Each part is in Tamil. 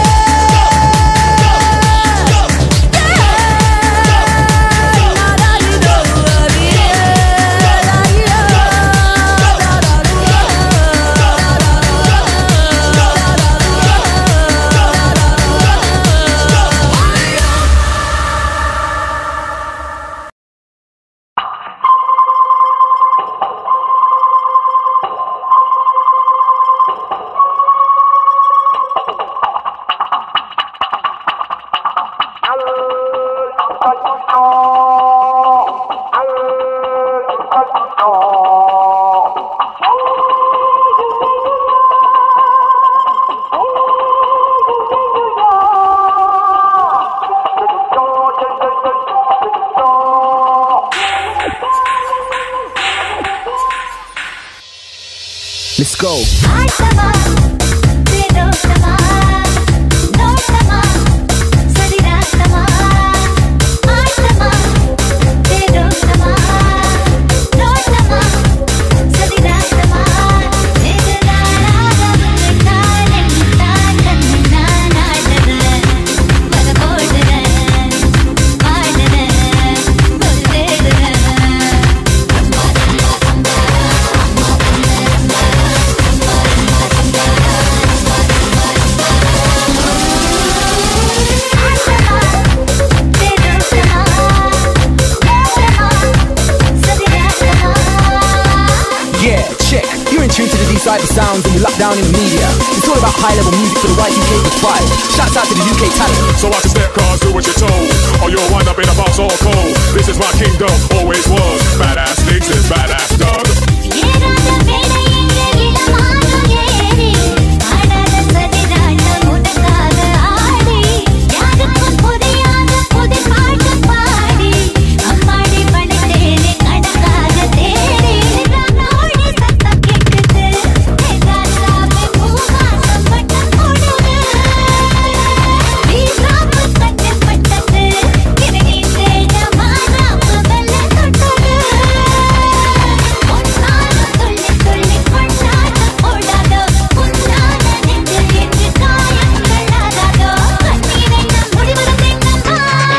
Let's go. ಆಟವಾ ತಿರೋಟವಾ ನೋಟವಾ ಸರಿರಾಟವಾ ಆಟವಾ ತಿರೋಟವಾ ನೋಟವಾ ಸರಿರಾಟವಾ ಎದುರಾರಾದ ಕಾಲೆಂತ ಕಣ್ಣ ನಾಟದ ಮರಬೋಡದ ಮಾಡದ ಬಲ್ಲೇದ ಅಮ್ಮ ಅಮ್ಮ ಅಮ್ಮ cyber sounds and we lock down in the media. It's all about high level music for the right UK to thrive. Shouts out to the UK talent. So watch your step cars, do what you're told. Or you'll wind up in a box all cold. This is my kingdom, always was. Badass sticks and badass dog. ஏறாத மேடை எங்கே இளமானம் ஏறி ஆடாத சதிராட்டம் உனக்காக ஆடி யாருக்கும் புரியாத புது பாட்டு பாடி அம்மாடி படைத்தேனே கணக்காக தேடி நானோடி சத்தம் கேட்குது ராசாவே பூவாசம் பட்டம் போடுது வீசாப்பு கட்டில் பட்டது இறங்கி தேட மாறாப்பு வெள்ள தொட்டது பொன்னான துள்ளி துள்ளி கொண்டாட்டம் போடாதோ பொன்னான நெஞ்சு என்று காயங்களாகாதோ கண்ணீர் என்ன முடிவதும் என்னம்மா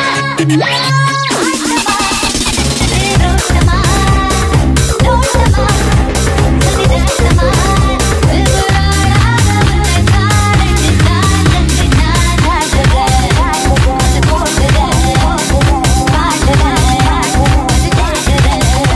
ரோட்டமா ரோட்டமா சுதிராட்டமா வெகுராளாக உன்னை காரணி காரணி நானாகவே அது போடுதே பாடுதே அது தேடுதே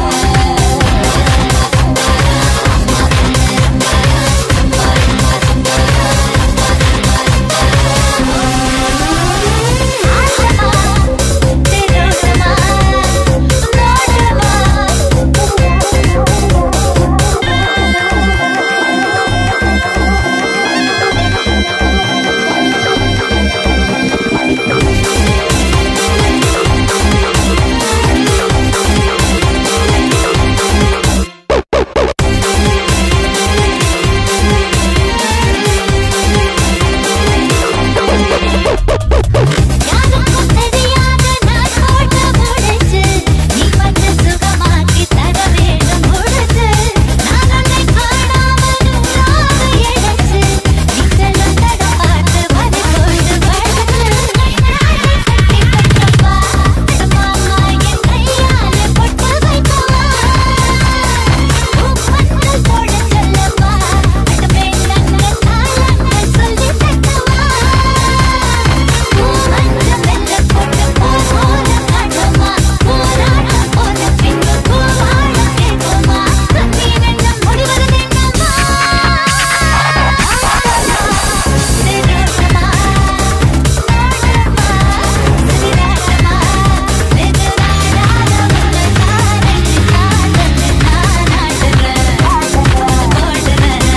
யாருக்கும் தெரியாத நான் போட்ட முடிச்சு நீ வந்து சுகமாக்கி தர வேண்டும் முடிச்சு நான் உன்னை காணாமல் நூறாக இழைச்சு நீங்களும் தடம் பார்த்து மது கொண்டு வளர்த்து கட்டி கட்டப்பா மாமா என் கையால பொட்டு வைக்கவா பூப்பந்தல் போட சொல்லவா அட மேலங்க தாளங்கள் சொல்லி தட்டவா பூமஞ்சள் வெள்ளை போட்டு போல காட்டுமா போராட்டம் போல பின்பு பூவாழம் கேட்குமா கண்ணீர் எண்ணம் முடிவது என்னம்மா சிரோட்டமா சிராட்டமா வெகுராடாத உன்னை காரணி காதல் நானாடுறேன் போடுறேன்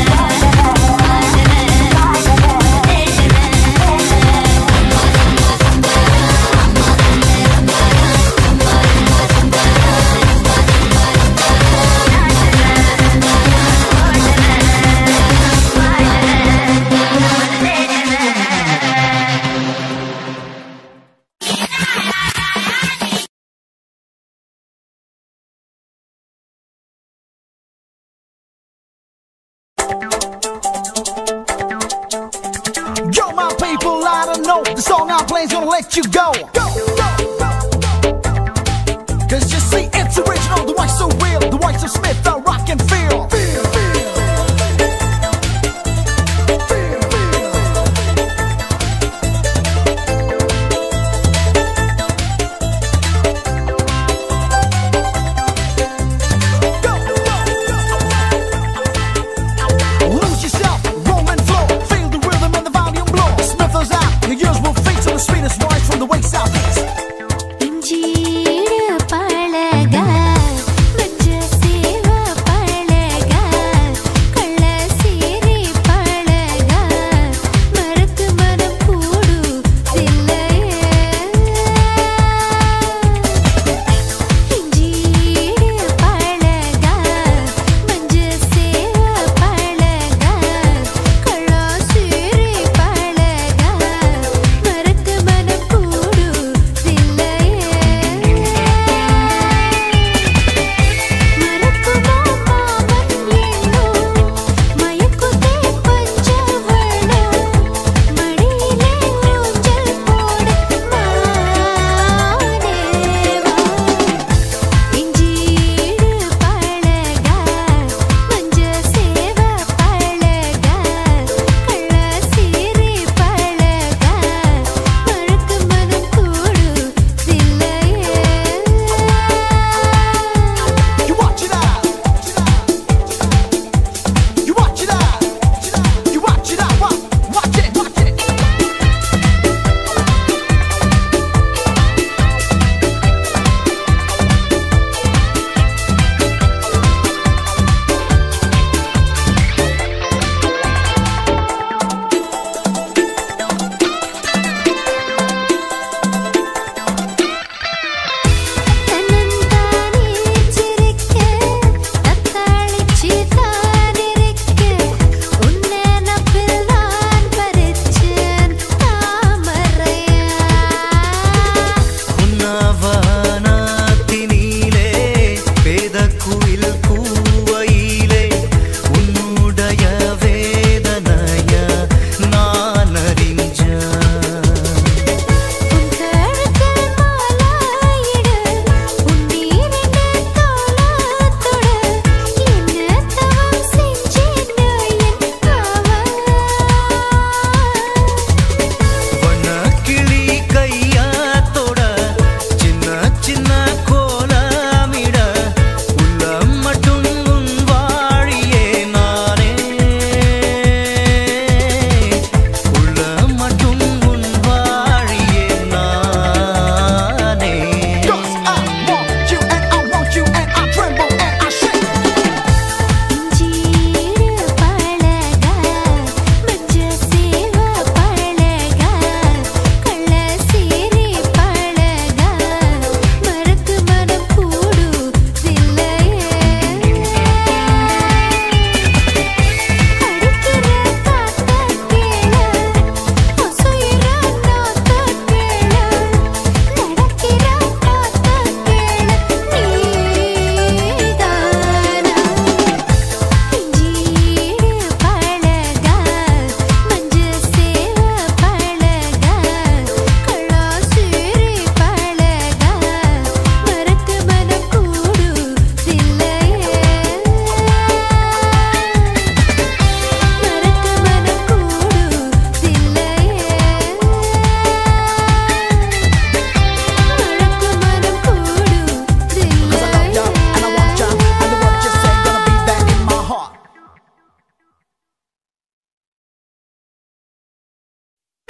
Yo, my people, I don't know. The song I play's gonna let you go. Cause you see, it's original, the white's so real. The whites of Smith, the rock and feel. Lose yourself, Roman flow. Feel the rhythm and the volume blow. Smith us out, your ears will feature the sweetest voice from the way southeast.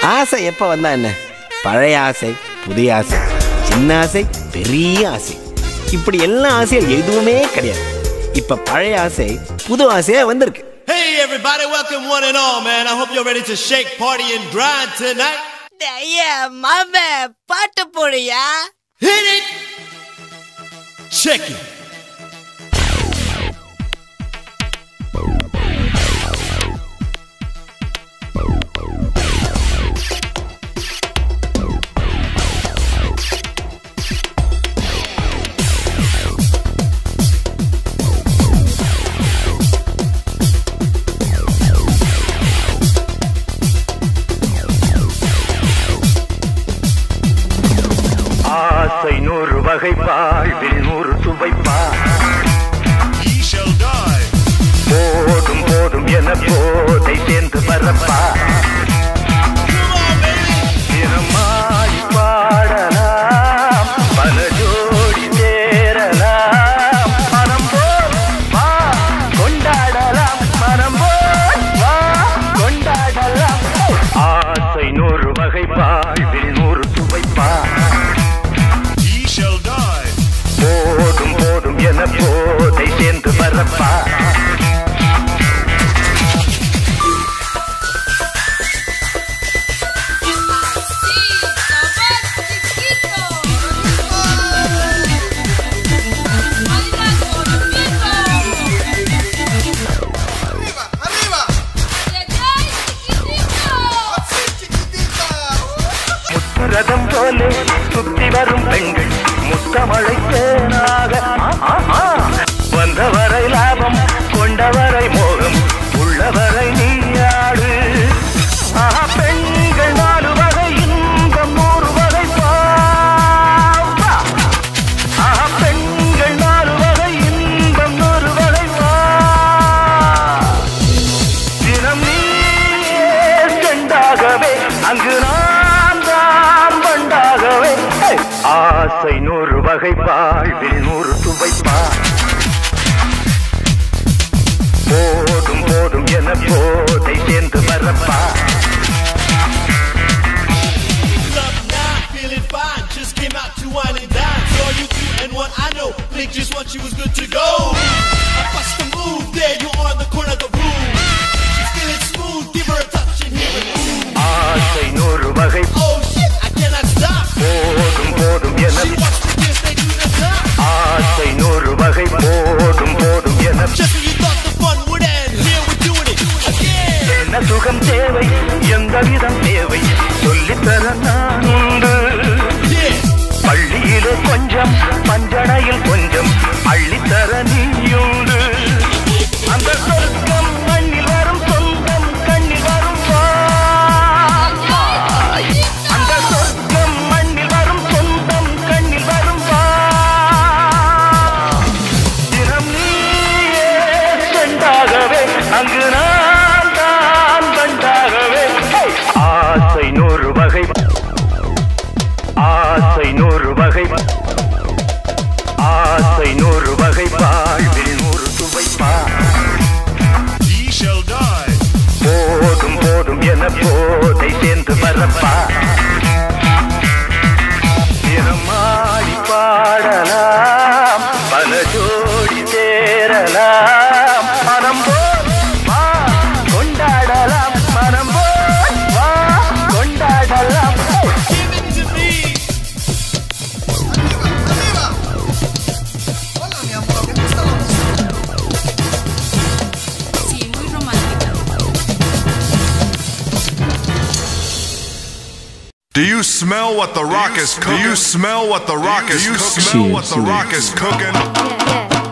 ஆசை எப்போ வந்தா என்ன பழைய ஆசை புதிய ஆசை சின்ன ஆசை பெரிய ஆசை இப்படி எல்லா ஆசையும் எதுவுமே கிடையாது இப்ப பழைய ஆசை புது ஆசையா வந்திருக்கு Hey everybody, welcome one and all, man. I hope you're ready to shake, party, and grind tonight. ஐயா மாம பாட்டு போடுயா Hit it! Check it. ஆசை நூறு வகை வாழ்வில் நூறு சுவைப்பா Ye shall die. போதும் போதும் என போதை சேர்ந்து வரப்பா தினமாய் பாடலாம் பல ஜோடி சேரலாம் மனம் போல் வா கொண்டாடலாம் மனம் போல் வா கொண்டாடலாம் ஆசை நூறு வகை வாழ்வில் நூறு சுவைப்பா Ye shall die. போதும் போதும் என போதை சேர்ந்து வரப்பா முத்துரதம் போல சுத்தி வரும் பெண்கள் முத்தமழை தேனாக ஆ, ஆ, ஆ. வந்தவரை லாபம் கொண்டவரை மோகம் உள்ளவரை நீயாடு ஆஹா, பெண்கள் நாலு வகை இன்பம் நூறு வகை பாவா. ஆஹா, பெண்கள் நாலு வகை இன்பம் நூறு வகை வா தினம் நீயே செண்டாகவே அங்கு நான் தான் பண்டாகவே ஹே! ஆசை நூறு வகை வாழ்வில் நூறு சுவைப்பா போதும் போதும் என போதை சேர்ந்து வரப்பா Love now, feeling fine. Just came out to wine and dine. Saw you two and one I know. Blink just once, she was good to go. I bust the move there, you on the corner of the room. She's feeling smooth, give her a touch and hear it move. ஆசை நூறு வகை Oh shit, I cannot stop. போதும் போதும் என She wants to dance, they do the top. ஆசை நூறு வகை போதும் போதும் என Just when you thought the fun would end, here we're doing it again. என்ன சுகம் தேவை எந்த விதம் தேவை சொல்லித்தர நான் உண்டு Yeah. பள்ளியிலே கொஞ்சம் பஞ்சனையில் கொஞ்சம் அள்ளித்தர நீயுண்டு அந்த சொர்க்கம் மண்ணில் வரும் சொந்தம் கண்ணில் வரும் வாய். அந்த சொர்க்கம் மண்ணில் வரும் சொந்தம் கண்ணில் வரும் வாய். தினம் நீயே செண்டாகவே அங்கு நான் தான் பண்டாகவே ஹே! ஆசை நூறு வகை ஆசை நூறு வகை ஆசை நூறு வகை வாழ்வில் நூறு சுவைப்பா Ye shall die. போதும் போதும் என போதை சேர்ந்து வரப்பா தினமாடி பாடலாம் பல ஜோடி சேரலாம் மனம் போல் வா கொண்டாடலாம் மனம் போல் வா கொண்டாடலாம் Give it to me. Sí, muy romántica. Do you smell what the rock is cooking? Do you smell what the rock is cooking? Do you smell what the rock is cooking?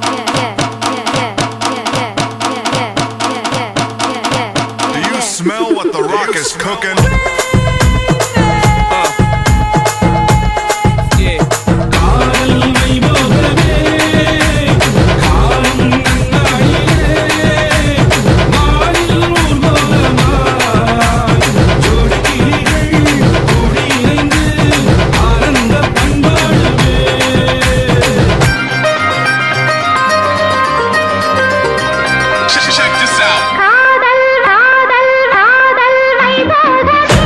Do you smell what the rock is cooking? காதல் காதல் காதல் வைபோகம்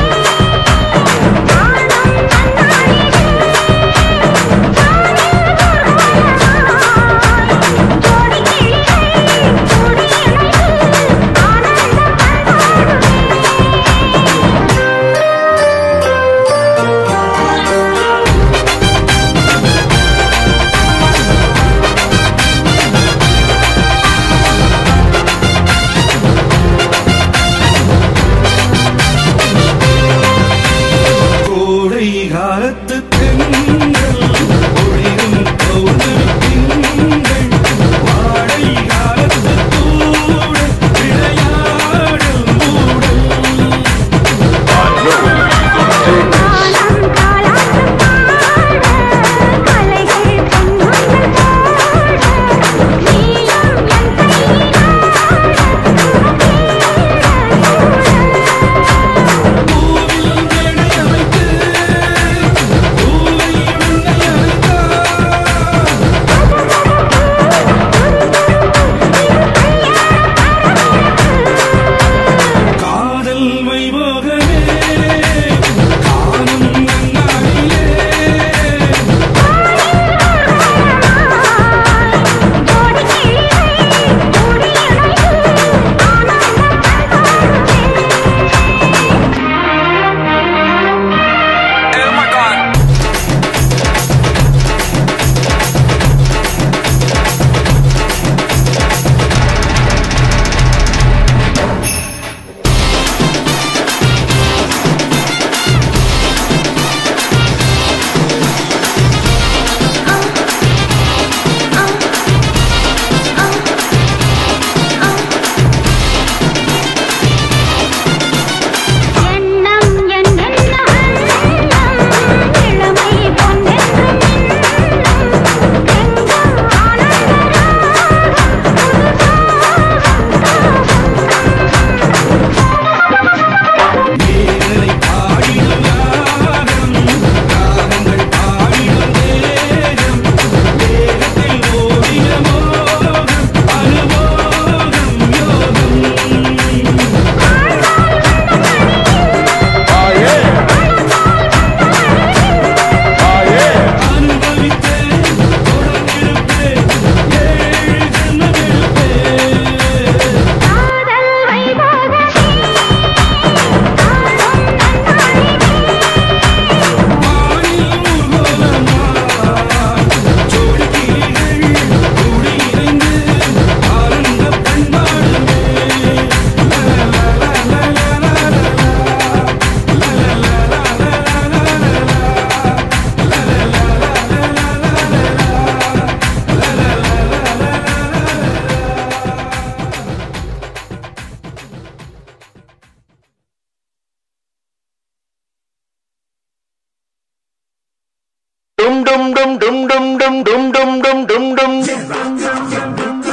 டும் டும் டும் டும் டும் டும் டும் டும் டும்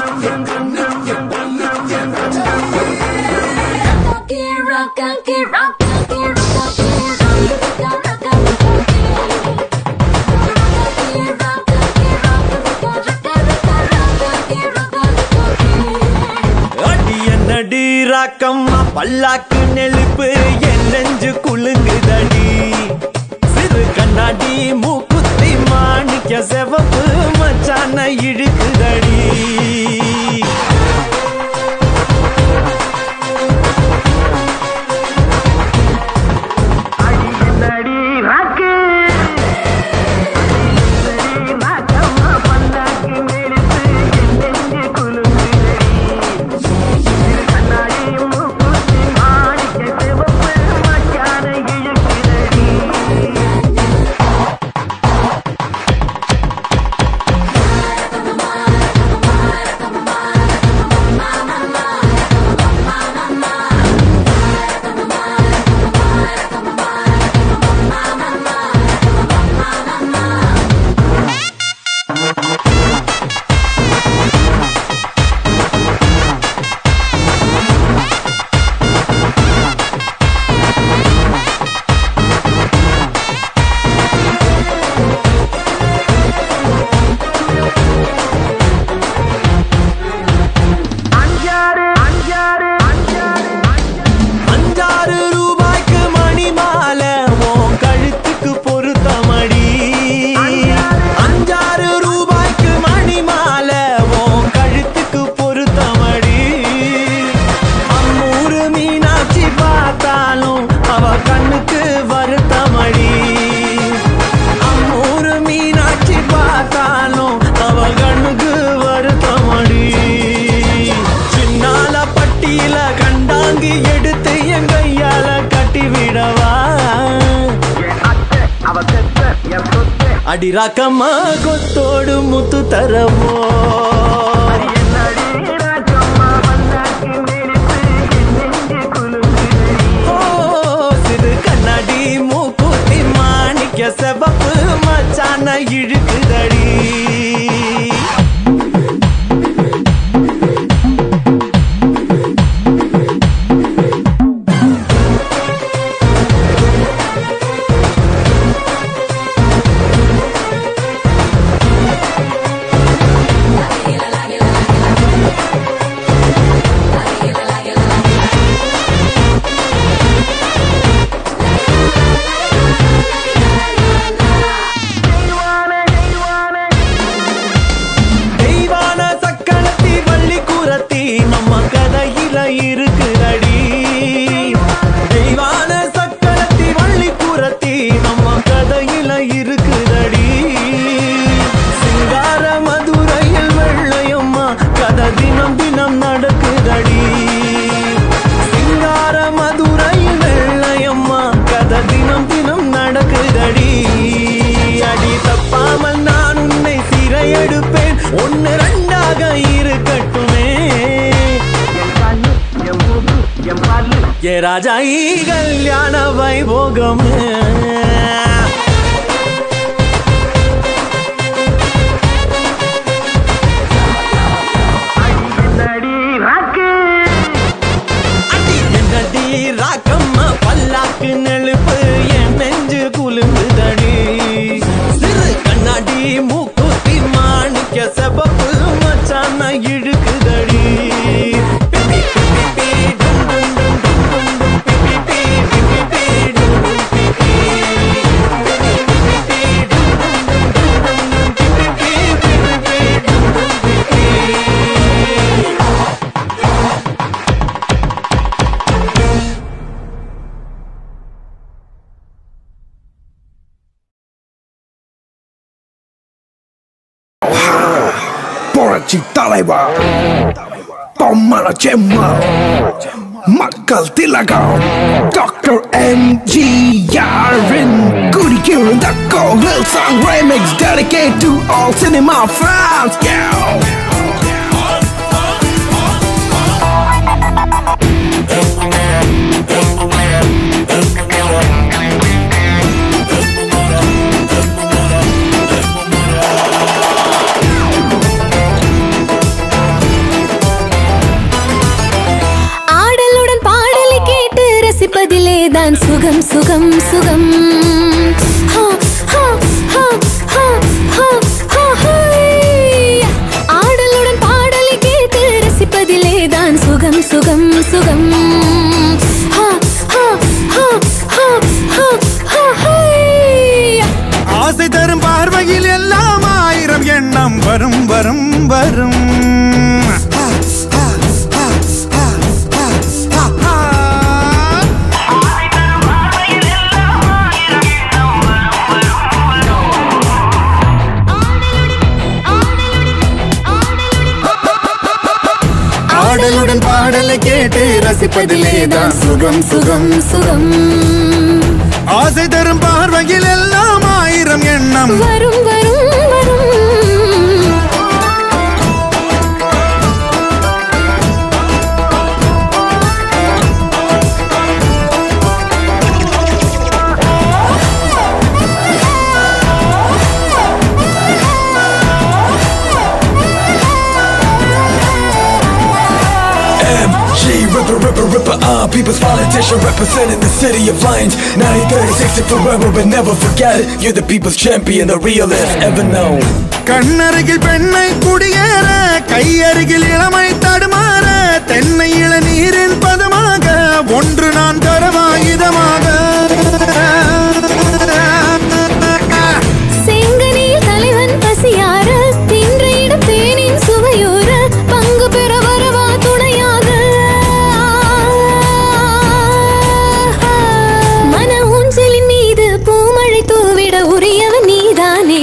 அடி என்னடி ராக்கம்மா பல்லாக்கு நெழுப்பு என் நெஞ்சு குலுங்குதடி சிறு கண்ணாடி மூக்குத்தி மாணிக்க செவப்பு மச்சான இழுக்குதடி அஞ்சாறு ரூபாய்க்கு மணி மாலை உன் கழுத்துக்கு பொருத்தமடி அஞ்சாறு ரூபாய்க்கு மணி மாலை உன் கழுத்துக்கு பொருத்தமடி அம்மூரு மீனாட்சி பார்த்தாலும் அவ கண்ணுக்கு வருத்தமடி அம்மூரு மீனாட்சி பார்த்தாலும் அவ கண்ணுக்கு வருத்தமடி சின்னால பட்டியில கண்டாங்கி எடுத்து என் கையால கட்டி விடவா அடிராக்கம்மா கொத்தோடு முத்து தரவோ ஓ, சிறு கண்ணாடி மூக்குத்தி மாணிக்க செவப்பு மச்சான இழுக்குதடி தெய்வான சக்கரத்தி வள்ளி குரத்தி நம்ம கதையில இருக்குதடி தெய்வான சக்கரத்தி வள்ளி குரத்தி நம்ம கதையில இருக்குதடி சிங்கார மதுரையில் வெள்ளையம்மா கதை தினம் தினம் நடக்குதடி சிங்கார மதுரையில் வெள்ளையம்மா கதை தினம் தினம் நடக்குதடி அடி தப்பாமல் நான் உன்னை சிறையெடுப்பேன் ஒன்னு ரெண்டாக இருக்கட்டுமே ஏ ராஜா ஈ கல்யாண வைபோகம் அடி என்னடி ராக்கம்மா பல்லாக்கு நெழுப்பு என் நெஞ்சு குலுங்குதடி சிறு கண்ணாடி மூக்குத்தி மாணிக்க செபப்பு மச்சான இழுக்குதடி பிப்பி, பிப்பி, பி, டும், டும், டும், டும், டும், டும், பிப்பி, பி, பிப்பி, பி, டும், டும், பிப்பி. பிப்பி, பிப்பி, பி, டும், டும், டும், டும், டும், டும், பிப்பி, பி, பிப்பி, பி, டும், டும், பிப்பி. புரட்சி தலைவர் பொம்மல செம்மா மக்கள் திலகம் டாக்டர் எம்ஜிஆரின் குடிக்கிற கோவில் song remix dedicated to all cinema fans yeah. தான் சுகம் சுகம் சுகம் ஹா, ஹா, ஹா, ஹா, ஹா, ஹா, ஹை. ஆடலுடன் பாடலை கேட்டு ரசிப்பதிலே தான் சுகம் சுகம் சுகம் ஹா, ஹா, ஹா, ஹா, ஹா, ஹா, ஹை. ஆசை தரும் பார்வையில் எல்லாம் ஆயிரம் எண்ணம் வரும் வரும் வரும் ஆடலுடன் பாடலை கேட்டு ரசிப்பதிலே தான் சுகம் சுகம் சுகம் ஆசை தரும் பார்வையில் எல்லாம் ஆயிரம் எண்ணம் வரும் வரும் வரும் MG, ripper, ripper, ripper, uh, people's politician representing the city of Lions. 1936 and forever, but never forget it. You're the people's champion, the realest ever known. கண்ணருகில் பெண்ணை குடியேற கையருகில் இளமை தடுமாற தென்னை இளநீரின் பதமாக ஒன்று நான் தரவாயுதமாக செங்கனில் தலைவன் பசியார தின்ற இடம் தேனின் சுவையூற பங்கு பெற வரவா துணையாக மன ஊஞ்சலின் மீது பூமழை தூவிட உரியவன் நீதானே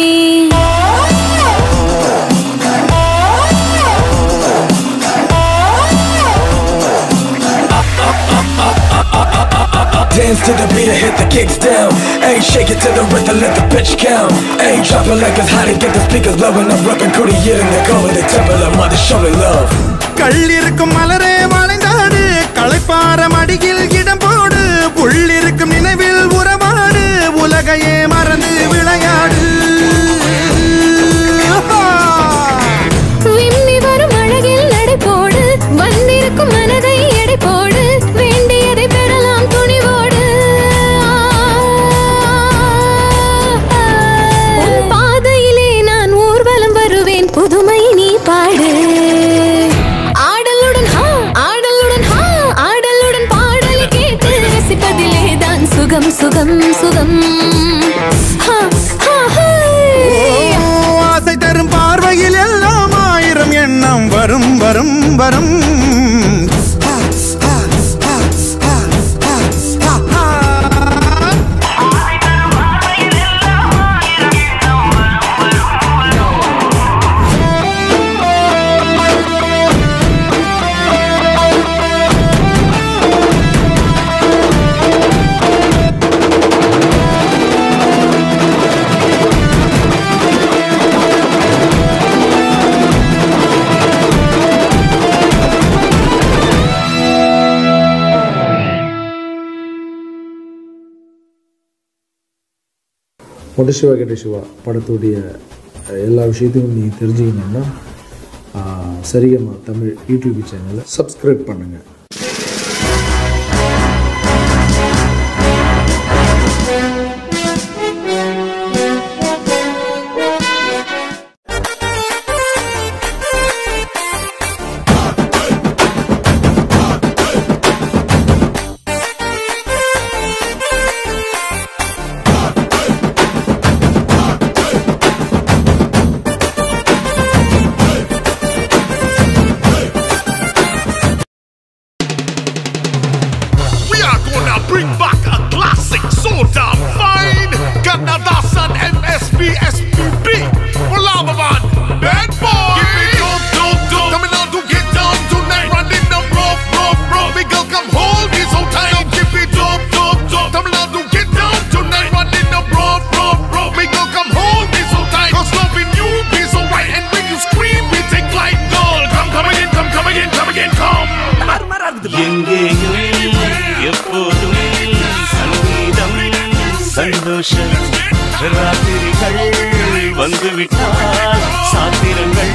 Dance to the beat and hit the kicks down. Ain't shake it to the rhythm, let the pitch count. Ain't drop it like it's hot and get the speakers blowing. I'm rocking Cody Yid in the cover, the temple of mother showing love. கள்ளிருக்கும் மலரே வளைந்தாடு களைப்பார மடியில் இடம் போடு உள்ளிருக்கும் நினைவில் உறவாடு உலகையே மறந்து விளையாடு விம்மி வரும் அழகில் நடை போடு வந்திருக்கும் மனதை எடை போடு வேண்டியதை பெறலாம் துணிவோடு உன் பாதையிலே நான் ஊர்வலம் வருவேன் புதுமை நீ பாடு ஆடலுடன் ஹா ஆடலுடன் ஹா ஆடலுடன் பாடலை கேட்டு ரசிப்பதிலே தான் சுகம் சுகம் சுகம் ஹா ஹா ஹா ஓ, ஆசை தரும் பார்வையில் எல்லாம் ஆயிரம் எண்ணம் வரும் வரும் வரும் மொட்ட சிவா கெட்ட சிவா படத்துடைய அஹ், எல்லா விஷயத்தையும் நீங்கள் தெரிஞ்சுக்கணுன்னா அஹ், சரிகமா தமிழ் யூடியூப் சேனலை சப்ஸ்கிரைப் பண்ணுங்கள் We are gonna bring back a classic so damn fine. Canada Sun MSP SPB. Lava man, bad boy. Give me dope, dope, dope. Coming out to get down tonight. Running the rope, rope, rope. Big girl, come hold me so tight. Give me dope, dope, dope. Coming out to get down tonight. Running the rope, rope, rope. Big girl, come hold me so tight. Cause loving you be so right. And when you scream, we take light. Girl, come, come again, come, come again, come again, come. எங்கேயும் எப்போதும் சங்கீதம் சந்தோஷம் ராத்திரிகள் வந்துவிட்டால் சாத்திரங்கள்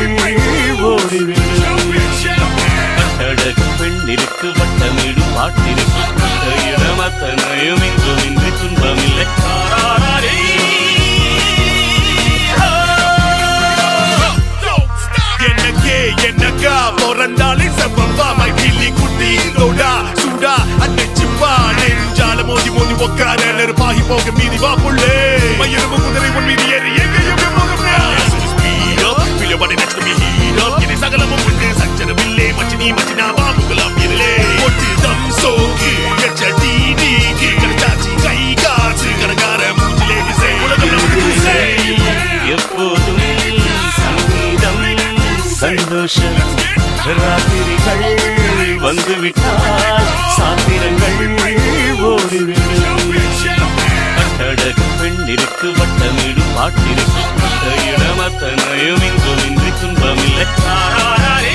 ஓடிவிடும் கட்டழகு பெண்ணிற்கு வட்டமிடும் பாட்டிற்கு இடம அத்தனையும் இன்றும் இன்றி துன்பமில்லை தாராரே. எனக்கே என்னக்கா பிறந்தாலே செவ்வம்பாமை கிள்ளி குட்டி தோடா சூடா அன்னைச்சிப்பா நெஞ்சால மோதி மோதி உக்கார நெருப்பாகி போக மீதி வா புள்ளே மயிரும் குதிரை உன் மீதி ஏறி எங்கேயும் பிள்ளைபடி நச்சு மீ ஹீரோ இனி சகலமும் உண்டு சச்சரவில்லை மச்சினி மச்சினா பாபுகளாம் இருளே ஒட்டு தம் சோக்கு எச்சடி நீக்கி கடைச்சாச்சி கை காசு கணக்கார மூஞ்சிலே விசை உலகம் நமக்கு விசை எப்போதும் சங்கீதம் சந்தோஷம் ராத்திரிகள் வந்துவிட்டால் சாத்திரங்கள் ஓடிவிடும் கட்டடகு பெண்ணிற்கு வட்டமிடு பாட்டிற்கு பட்ட இடம் அத்தனையும் இங்கும் இன்றி துன்பமில்லை தாராரே.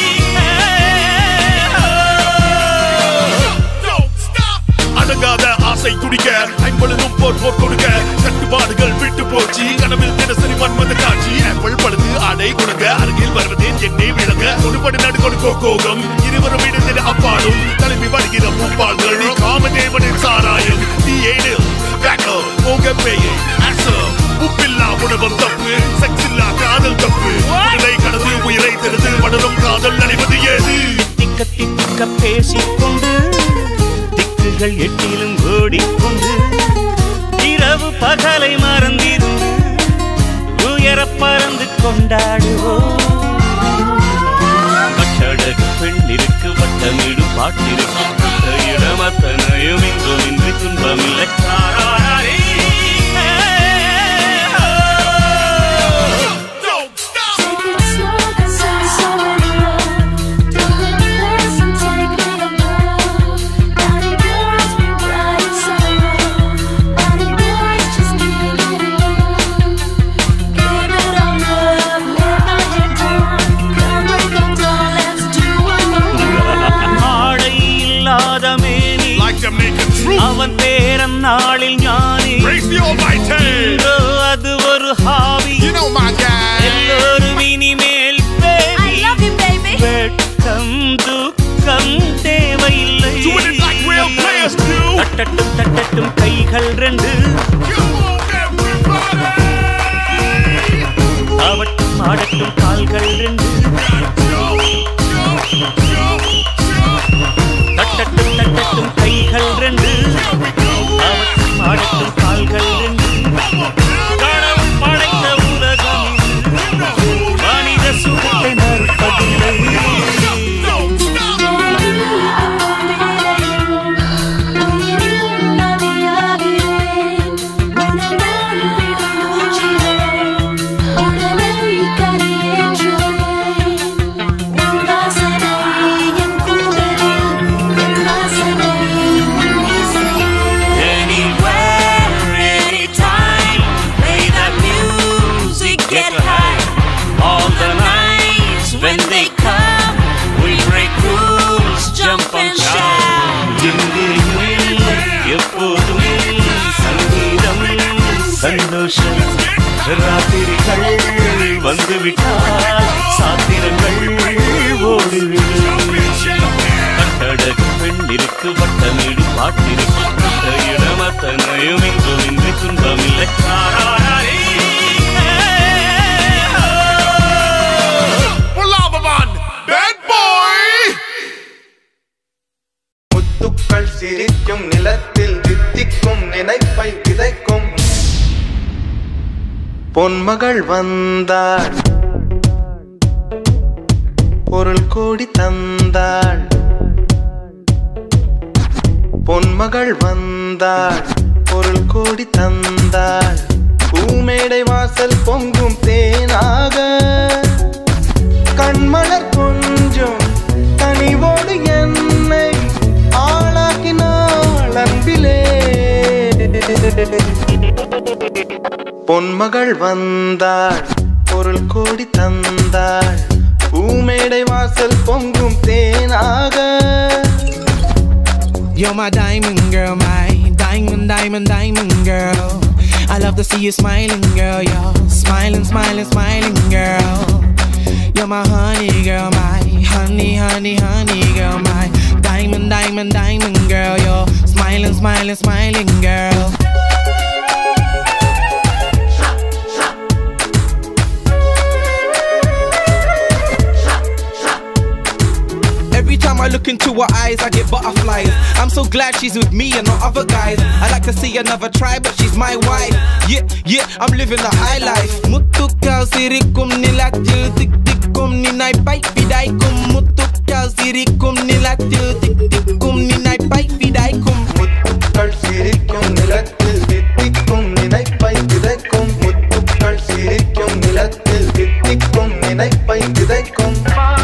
அடங்காத ஆசை துடிக்க ஐம்பொழுதும் போர் போர் கொடுக்க கட்டுப்பாடுகள் விட்டு போச்சு கனவில் தினசரி மன்மத காட்சி ஆப்பிள் பழுது ஆடை கொடுங்க அருகில் வருவதே எண்ணெய் விளங்க கொடுபடி நடு கொடுக்கோ கோகம் இருவரும் இணைந்திட அப்பாடும் தலைமை வருகிற முப்பாள்கள் நீ காமதேவனின் சாராயம் நீ ஏனில் பேக்கோ போக பேயை ஆசம் உப்பில்லா உணவம் தப்பு செக்ஸ் இல்லா காதல் தப்பு உடலை கடந்து உயிரை தெரிந்து படரும் காதல் நடைவது ஏது திக்க திக்க பேசிக்கொண்டு திக்குகள் எட்டிலும் ஓடிக்கொண்டு இரவு பகலை மறந்திருந்து உயர பறந்து கொண்டாடுவோம் கட்டடகு பெண்ணிற்கு வட்டமிடு பாட்டிற்கு பட்ட இடம் அத்தனையும் இன்றும் இன்றி துன்பமில்லை தாராரே. ஆடை இல்லாத மேனி அவன் பேரன் நாளில் ஞானி இன்றோ அது ஒரு ஹாபி எல்லோரும் இனிமேல் baby. வெட்கம் துக்கம் தேவையில்லை தட்டட்டும் தட்டட்டும் கைகள் ரெண்டு ஆவட்டும் ஆடட்டும் கால்கள் ரெண்டு தட்டட்டும் தட்டட்டும் கைகள் ரெண்டு ஆவட்டும் ஆடட்டும் கால்கள் ரெண்டு கடவுள் படைத்த உலகம் இது. மனித சுகத்தை மறுப்பதில்லை Anywhere, anytime, play that music, get high. All the nights when they come, we break rules, jump and shout. ஜிங்கில் எப்போதும் சங்கீதம் சந்தோஷம் ராத்திரிகள் வந்துவிட்டால் சாத்திரங்கள் ஓடிவிடும் கட்டடகு பெண்ணிற்கு வட்டமிடு பாட்டிற்கு பட்ட இடம் அத்தனையும் இன்றும் இன்றி துன்பமில்லை தாராரே. Bad boy! முத்துக்கள் சிரிக்கும் நிலத்தில் தித்திக்கும் நினைப்பை விதைக்கும் பொன்மகள் வந்தாள் பொருள் கோடி தந்தாள் பொன்மகள் வந்தாள் பொருள் கோடி தந்தாள் பூமேடை வாசல் பொங்கும் தேனாக கண்மலர் கொஞ்சம் கனிவோடு என்னை ஆளாக்கினாள் அன்பிலே பொன்மகள் வந்தாள் பொருள் கோடி தந்தாள் பூமேடை வாசல் பொங்கும் தேனாக You're my diamond girl, my diamond, diamond, diamond girl. I love to see you smiling, girl. You're smiling, smiling, smiling, girl. You're my honey girl, my honey, honey, honey girl, my diamond, diamond, diamond girl. You're smiling. smiling, smiling, smiling girl. Every time I look into her eyes, I get butterflies. I'm so glad she's with me and not other guys. I like to see another try, but she's my wife. Yeah, yeah, I'm living the high life. Mutukal sirikum nilatil tik tikum ninai bite vidaikum. Mutukal sirikum nilatil tik tikum ninai bite vidaikum. முத்துக்கள் சிரிக்கும் நிலத்தில் தித்திக்கும் நினைப்பை விதைக்கும் முத்துக்கள் சிரிக்கும் நிலத்தில் தித்திக்கும் நினைப்பை விதைக்கும்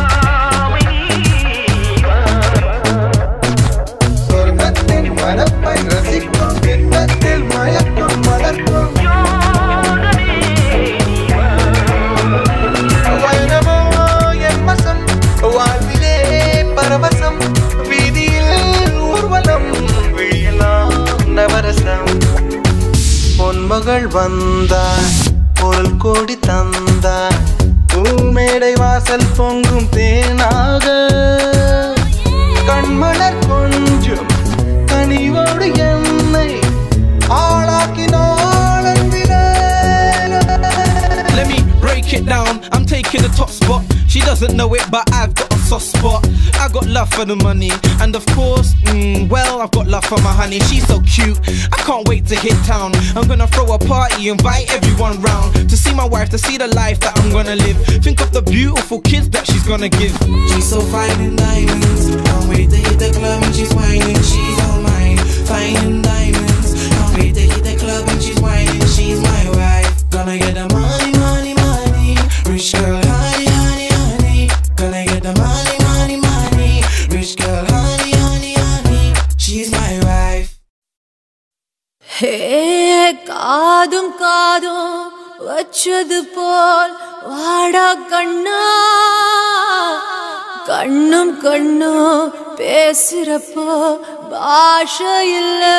சொர்க்கத்தின் மனப்பை ரசிக்கும் பின்னத்தில் மயக்கம் மலர்க்கும் வைரமோ என் வசம் வாழ்விலே பரவசம் வீதியில் ஊர்வலம் விழியலாம் நவரசம் பொன்மகள் வந்தார் பொருள் கோடி தந்தார் பூமேடை வாசல் பொங்கும் தேனாக கண்மலர் கொஞ்சம் கனிவோடு என்னை ஆளாக்கினாள் அன்பிலே Let me break it down. I'm taking the top spot. She doesn't know it, but I've got a soft spot. I got love for the money, and of course, mm, well, I've got love for my honey. She's so cute. I can't wait to hit town. I'm gonna throw a party, invite everyone round to see my wife, to see the life that I'm gonna live. Think of the beautiful kids that she's gonna give. She's so fine in diamonds. Can't wait to hit the club and she's whining. She's all mine. Fine in diamonds. Can't wait to hit the club and she's whining. She's my wife. Gonna get the money, money, money. Rich girl, honey, honey, honey. Gonna get the money, money, money. Rich girl, honey, honey, honey. She's my wife. ஹே காதும் காதும் வச்சது போல் வாடா கண்ணா கண்ணும் கண்ணும் பேசுறப்போ பாஷை இல்லை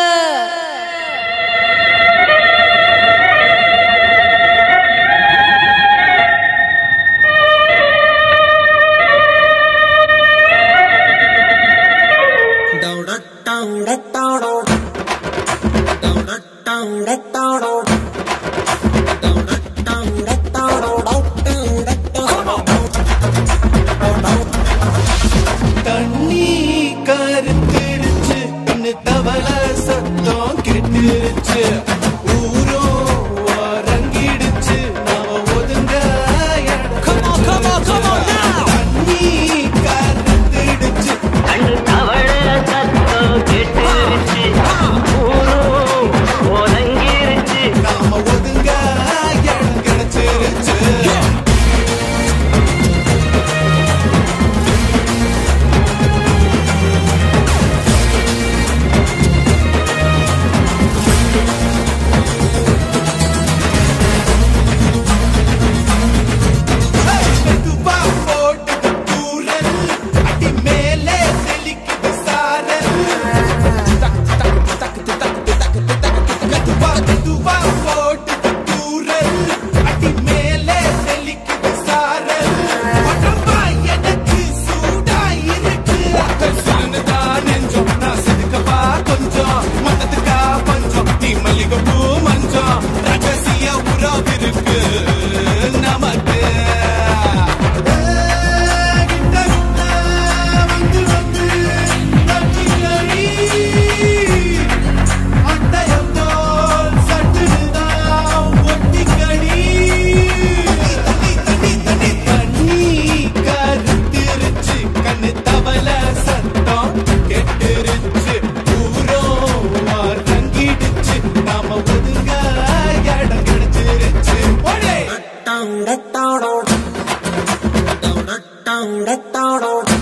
தண்ணி கருத்திருச்சு கண்ணு தவள சத்தம் கெட்டிருச்சு ஊரோ அரங்கிடுச்சு நாம ஒதுங்க தண்ணி கருத்திடுச்சு கண்ணு தவள சத்தம் கெட்டிருச்சு ஊரோ ஒதுங்கிருச்சு நாம ஒதுங்க இடம் கிடைச்சிருச்சு மெதுவா போட்டது தூரல் அடி மேலே தெளிக்குது சாரல் மெதுவா மெதுவா போட்டது தூரல் அடி மேலே தெளிக்குது சாரல் உடம்பா எனக்கு சூடா இருக்கு அக்கல் தான் நெஞ்சம் நான் செதுக்கப்பா கொஞ்சம் மத்தத்துக்கா பஞ்சம் நீ மல்லிகை பூ மஞ்சம் ரகசிய உறவிருக்கு நமக்கு நாம ஒதுங்க இடம் கிடைச்சிருச்சு ஓடே down, down, down, down, down, down, down.